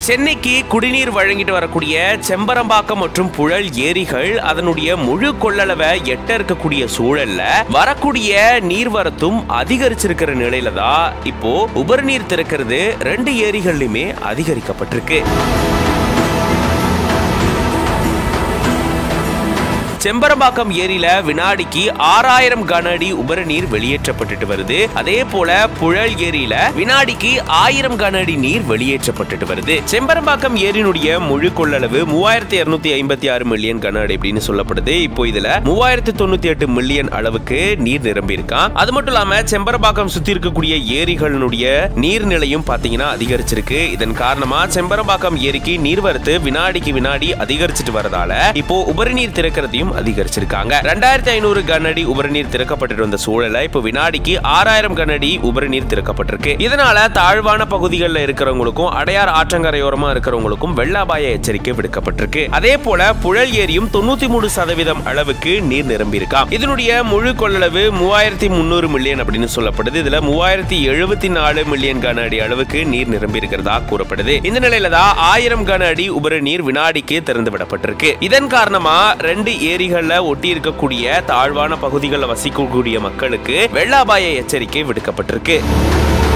சென்னைக்கு குடிநீர் வழங்கிட்டு வரக்கூடிய செம்பரம்பாக்கம் மற்றும் புழல் ஏரிகள் அதனுடைய முழு கொள்ளளவை எட்ட இருக்கக்கூடிய சூழல்ல வரக்கூடிய நீர்வரத்தும் அதிகரிச்சிருக்கிற நிலையில தான் இப்போ உபரிநீர் திறக்கிறது ரெண்டு ஏரிகள்லயுமே அதிகரிக்கப்பட்டிருக்கு செம்பரம்பாக்கம் ஏரியில வினாடிக்கு ஆறாயிரம் கன அடி உபரிநீர் வெளியேற்றப்பட்டுட்டு வருது அதே போல புழல் ஏரியில வினாடிக்கு ஆயிரம் கன அடி நீர் வெளியேற்றப்பட்டுட்டு வருது செம்பரம்பாக்கம் ஏரியினுடைய முழு கொள்ளளவு மூவாயிரத்தி இருநூத்தி ஐம்பத்தி ஆறு மில்லியன் கன அடி அப்படின்னு சொல்லப்படுது இப்போ இதுல மூவாயிரத்தி தொண்ணூத்தி எட்டு மில்லியன் அளவுக்கு நீர் நிரம்பி இருக்கான் அது மட்டும் இல்லாம செம்பரம்பாக்கம் சுத்தி இருக்கக்கூடிய ஏரிகளினுடைய நீர்நிலையும் பாத்தீங்கன்னா அதிகரிச்சிருக்கு இதன் காரணமா செம்பரம்பாக்கம் ஏரிக்கு நீர்வரத்து வினாடிக்கு வினாடி அதிகரிச்சிட்டு வரதால இப்போ உபரிநீர் திறக்கிறதையும் அதிகரிச்சிருக்காங்க ரெண்டாயிரத்தி ஐநூறு கனஅடி உபரிநீர் திறக்கப்பட்டு வந்த சூழல இப்போ வினாடிக்கு ஆறாயிரம் கனஅடி உபரிநீர் திறக்கப்பட்டிருக்கு இதனால தாழ்வான பகுதிகளில் இருக்கிறவங்களுக்கும் அடையார் ஆற்றங்கரையோரமா இருக்கிறவங்களுக்கும் வெள்ள அபாய எச்சரிக்கை விடுக்கப்பட்டிருக்கு அதே போல புழல் ஏரியும் தொண்ணூத்தி மூணு சதவீதம் அளவுக்கு நீர் நிரம்பி இருக்காம் இதனுடைய முழு கொள்ளளவு மூவாயிரத்தி முன்னூறு மில்லியன் அப்படின்னு சொல்லப்படுது இதுல மூவாயிரத்தி எழுபத்தி நாலு மில்லியன் கன அடி அளவுக்கு நீர் நிரம்பி இருக்கிறதா கூறப்படுது இந்த நிலையில தான் ஆயிரம் கன அடி உபரி நீர் வினாடிக்கு திறந்து விடப்பட்டிருக்கு இதன் காரணமா ரெண்டு ஏரிகள்ல ஒட்டி இருக்கக்கூடிய தாழ்வான பகுதிகளில் வசிக்கக்கூடிய மக்களுக்கு வெள்ள அபாய எச்சரிக்கை விடுக்கப்பட்டிருக்கு